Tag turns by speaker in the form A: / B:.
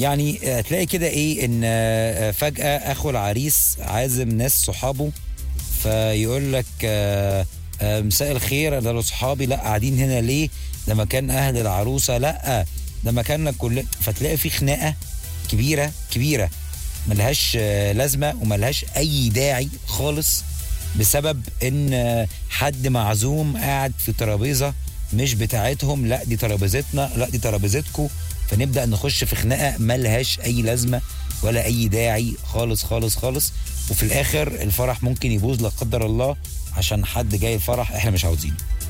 A: يعني هتلاقي كده ايه ان آه، فجأة اخو العريس عازم ناس صحابه فيقول لك آه، آه، مساء الخير ده لو صحابي لا قاعدين هنا ليه ده مكان اهل العروسة لا ده مكاننا كل فتلاقي في خناقة كبيرة كبيرة ملهاش آه، لازمة وملهاش اي داعي خالص بسبب ان آه، حد معزوم قاعد في ترابيزة مش بتاعتهم لا دي ترابيزتنا لا دي ترابيزتكم فنبدا نخش في خناقه ملهاش اي لازمه ولا اي داعي خالص خالص خالص وفي الاخر الفرح ممكن يبوظ لا قدر الله عشان حد جاي الفرح احنا مش عاوزينه